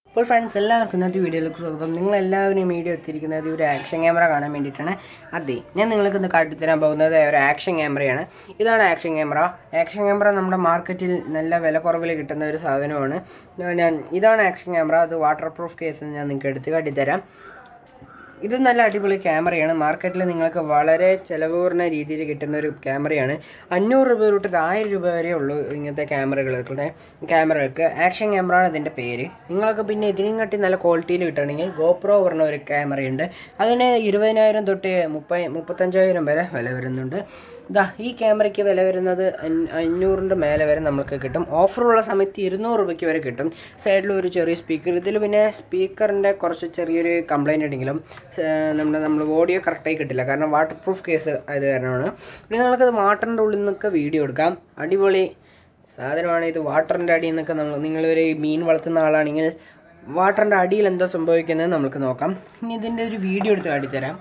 അപ്പോൾ ഫ്രണ്ട്സ് എല്ലാവർക്കും ഇന്നത്തെ വീഡിയോയിലേക്ക് സ്വാഗതം നിങ്ങൾ എല്ലാവരും ഈ വീഡിയോ എത്തിയിരിക്കുന്നത് ഒരു ആക്ഷൻ ക്യാമറ കാണാൻ വേണ്ടിയിട്ടാണ് അതെ ഞാൻ നിങ്ങൾക്ക് ഇന്ന് കാട്ടിത്തരാൻ പോകുന്നത് ഒരു ആക്ഷൻ ക്യാമറയാണ് ഇതാണ് ആക്ഷൻ ക്യാമറ ആക്ഷൻ ക്യാമറ നമ്മുടെ മാർക്കറ്റിൽ നല്ല വില കുറവിൽ കിട്ടുന്ന ഒരു സാധനമാണ് ഞാൻ ഇതാണ് ആക്ഷൻ ക്യാമറ അത് വാട്ടർ പ്രൂഫ് കേസ് ഞാൻ നിങ്ങൾക്ക് എടുത്ത് കാട്ടിത്തരാം ഇത് നല്ല അടിപൊളി ക്യാമറയാണ് മാർക്കറ്റിൽ നിങ്ങൾക്ക് വളരെ ചിലവ് കുറഞ്ഞ രീതിയിൽ കിട്ടുന്ന ഒരു ക്യാമറയാണ് അഞ്ഞൂറ് രൂപ തൊട്ട് ആയിരം രൂപ വരെ ഉള്ളൂ ഇങ്ങനത്തെ ക്യാമറകളുടെ ക്യാമറകൾക്ക് ആക്ഷൻ ക്യാമറ ആണ് ഇതിൻ്റെ പേര് നിങ്ങൾക്ക് പിന്നെ ഇതിനും കാട്ടി നല്ല ക്വാളിറ്റിയിൽ കിട്ടണമെങ്കിൽ ഗോപ്രോ പറഞ്ഞ ഒരു ക്യാമറയുണ്ട് അതിന് ഇരുപതിനായിരം തൊട്ട് മുപ്പ മുപ്പത്തഞ്ചായിരം വരെ വില വരുന്നുണ്ട് ഇതാ ഈ ക്യാമറയ്ക്ക് വില വരുന്നത് അഞ്ഞ- അഞ്ഞൂറിൻ്റെ മേലെ വരെ നമുക്ക് കിട്ടും ഓഫറുള്ള സമയത്ത് ഇരുന്നൂറ് രൂപയ്ക്ക് വരെ കിട്ടും സൈഡിൽ ഒരു ചെറിയ സ്പീക്കർ ഇതിൽ പിന്നെ സ്പീക്കറിൻ്റെ കുറച്ച് ചെറിയൊരു കംപ്ലൈൻറ്റ് ഉണ്ടെങ്കിലും ഏഹ് നമ്മുടെ നമ്മൾ ഓഡിയോ കറക്റ്റായി കിട്ടില്ല കാരണം വാട്ടർ പ്രൂഫ് കേസ് ആയത് കാരണമാണ് പിന്നെ നമുക്കത് വാട്ടറിൻ്റെ ഉള്ളിൽ നിന്നൊക്കെ വീഡിയോ എടുക്കാം അടിപൊളി സാധനമാണ് ഇത് വാട്ടറിൻ്റെ അടിയിൽ നിന്നൊക്കെ നമ്മൾ നിങ്ങളൊരു മീൻ വളർത്തുന്ന ആളാണെങ്കിൽ വാട്ടറിൻ്റെ അടിയിൽ എന്താ സംഭവിക്കുന്നത് നമുക്ക് നോക്കാം ഇനി ഇതിൻ്റെ ഒരു വീഡിയോ എടുത്ത് കാട്ടിത്തരാം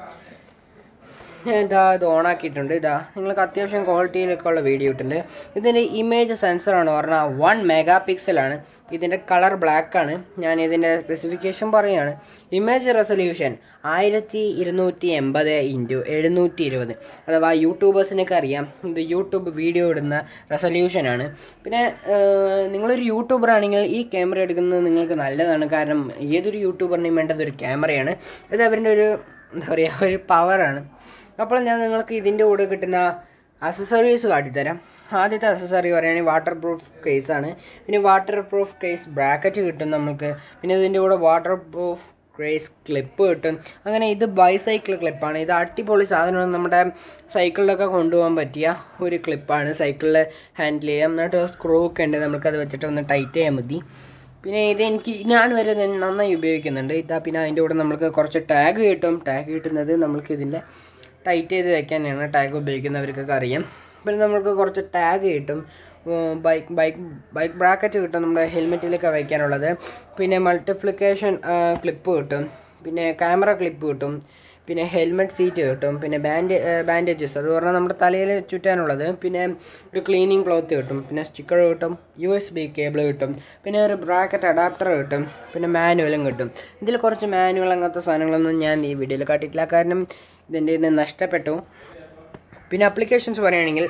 ഞാൻ ഇതാ ഇത് ഓണാക്കിയിട്ടുണ്ട് ഇതാ നിങ്ങൾക്ക് അത്യാവശ്യം ക്വാളിറ്റിയിലൊക്കെ ഉള്ള വീഡിയോ ഇട്ടുണ്ട് ഇതിൻ്റെ ഇമേജ് സെൻസറാണ് പറഞ്ഞാൽ വൺ മെഗാ പിക്സലാണ് ഇതിൻ്റെ കളർ ബ്ലാക്ക് ആണ് ഞാൻ ഇതിൻ്റെ സ്പെസിഫിക്കേഷൻ പറയുകയാണ് ഇമേജ് റെസൊല്യൂഷൻ ആയിരത്തി ഇരുന്നൂറ്റി എൺപത് ഇൻറ്റു എഴുന്നൂറ്റി ഇരുപത് അഥവാ യൂട്യൂബേഴ്സിനൊക്കെ അറിയാം ഇത് യൂട്യൂബ് വീഡിയോ ഇടുന്ന റെസൊല്യൂഷനാണ് പിന്നെ ഏഹ്, നിങ്ങളൊരു യൂട്യൂബർ ആണെങ്കിൽ ഈ ക്യാമറ എടുക്കുന്നത് നിങ്ങൾക്ക് നല്ലതാണ് കാരണം ഏതൊരു യൂട്യൂബറിനെയും വേണ്ടത് ഒരു ക്യാമറയാണ് ഇത് അവരുടെ ഒരു എന്താ പറയുക ഒരു പവറാണ് അപ്പോൾ ഞാൻ നിങ്ങൾക്ക് ഇതിൻ്റെ കൂടെ കിട്ടുന്ന അസസറീസ് കാട്ടിത്തരാം ആദ്യത്തെ അസസറി പറയുകയാണെങ്കിൽ വാട്ടർ പ്രൂഫ് കേസാണ് പിന്നെ വാട്ടർ പ്രൂഫ് കേസ് ബ്രാക്കറ്റ് കിട്ടും നമുക്ക് പിന്നെ ഇതിൻ്റെ കൂടെ വാട്ടർ പ്രൂഫ് കേസ് ക്ലിപ്പ് കിട്ടും അങ്ങനെ ഇത് ബൈസൈക്കിൾ ക്ലിപ്പാണ് ഇത് അടിപൊളി സാധനമാണ് നമ്മുടെ സൈക്കിളിലൊക്കെ കൊണ്ടുപോകാൻ പറ്റിയ ഒരു ക്ലിപ്പാണ് സൈക്കിളിൽ ഹാൻഡിൽ ചെയ്യാം എന്നിട്ട് സ്ക്രൂ ഒക്കെ ഉണ്ട് നമുക്കത് വെച്ചിട്ട് ഒന്ന് ടൈറ്റ് ചെയ്യാൻ മതി പിന്നെ ഇത് എനിക്ക് ഞാൻ വരെ ഇത് നന്നായി ഉപയോഗിക്കുന്നുണ്ട് ഇതാ പിന്നെ അതിൻ്റെ കൂടെ നമുക്ക് കുറച്ച് ടാഗ് കിട്ടും ടാഗ് കിട്ടുന്നത് നമുക്ക് ഇതിൻ്റെ ടൈറ്റ് ചെയ്ത് വെക്കാനാണ് ടാഗ് ഉപയോഗിക്കുന്നവർക്കൊക്കെ അറിയാം പിന്നെ നമുക്ക് കുറച്ച് ടാഗ് കിട്ടും ബൈക്ക് ബൈക്ക് ബൈക്ക് ബ്രാക്കറ്റ് കിട്ടും നമ്മുടെ ഹെൽമെറ്റിലൊക്കെ വയ്ക്കാനുള്ളത് പിന്നെ മൾട്ടിപ്ലിക്കേഷൻ ക്ലിപ്പ് കിട്ടും പിന്നെ ക്യാമറ ക്ലിപ്പ് കിട്ടും പിന്നെ ഹെൽമെറ്റ് സീറ്റ് കിട്ടും പിന്നെ ബാൻഡ് ബാൻഡേജസ് അത് പറഞ്ഞാൽ നമ്മുടെ തലയിൽ ചുറ്റാനുള്ളത് പിന്നെ ഒരു ക്ലീനിങ് ക്ലോത്ത് കിട്ടും പിന്നെ സ്റ്റിക്കർ കിട്ടും യു എസ് ബി കേബിൾ കിട്ടും പിന്നെ ഒരു ബ്രാക്കറ്റ് അഡാപ്റ്റർ കിട്ടും പിന്നെ മാനുവലും കിട്ടും ഇതിൽ കുറച്ച് മാനുവൽ അങ്ങനത്തെ സാധനങ്ങളൊന്നും ഞാൻ ഈ വീഡിയോയിൽ കാട്ടിയിട്ടില്ല കാരണം ഇതിൻ്റെ ഇത് നഷ്ടപ്പെട്ടു പിന്നെ അപ്ലിക്കേഷൻസ് പറയുകയാണെങ്കിൽ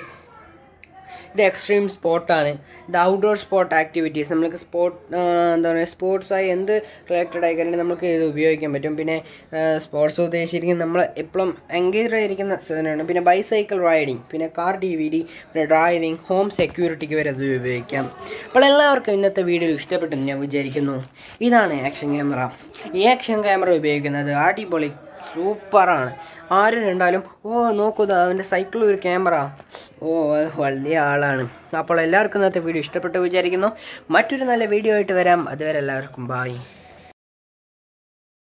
ഇത് എക്സ്ട്രീം സ്പോർട്ടാണ് ഇത് ഔട്ട്ഡോർ സ്പോർട്ട് ആക്ടിവിറ്റീസ് നമുക്ക് സ്പോർട്ട് എന്താ പറയുക സ്പോർട്സായി എന്ത് റിലേറ്റഡ് ആയി കഴിഞ്ഞാൽ നമുക്ക് ഇത് ഉപയോഗിക്കാൻ പറ്റും പിന്നെ സ്പോർട്സ് ഉദ്ദേശിച്ചിരിക്കുന്നത് നമ്മൾ എപ്പോഴും എൻഗേജ് ആയിരിക്കുന്ന സാധനമാണ് പിന്നെ ബൈസൈക്കിൾ റൈഡിങ് പിന്നെ കാർ ഡി വി ഡി പിന്നെ ഡ്രൈവിംഗ് ഹോം സെക്യൂരിറ്റിക്ക് വരെ അത് ഉപയോഗിക്കാം അപ്പോൾ എല്ലാവർക്കും ഇന്നത്തെ വീഡിയോ ഇഷ്ടപ്പെട്ടെന്ന് ഞാൻ വിചാരിക്കുന്നു ഇതാണ് ആക്ഷൻ ക്യാമറ ഈ ആക്ഷൻ ക്യാമറ ഉപയോഗിക്കുന്നത് അടിപൊളി സൂപ്പറാണ് ആര് കണ്ടാലും ഓ നോക്കൂ ദാ അവൻ്റെ സൈക്കിളിൽ ഒരു ക്യാമറ ഓ അത് വലിയ ആളാണ് അപ്പോൾ എല്ലാവർക്കും ഇന്നത്തെ വീഡിയോ ഇഷ്ടപ്പെട്ടു വിചാരിക്കുന്നു മറ്റൊരു നല്ല വീഡിയോ ആയിട്ട് വരാം അതുവരെ എല്ലാവർക്കും ബായ്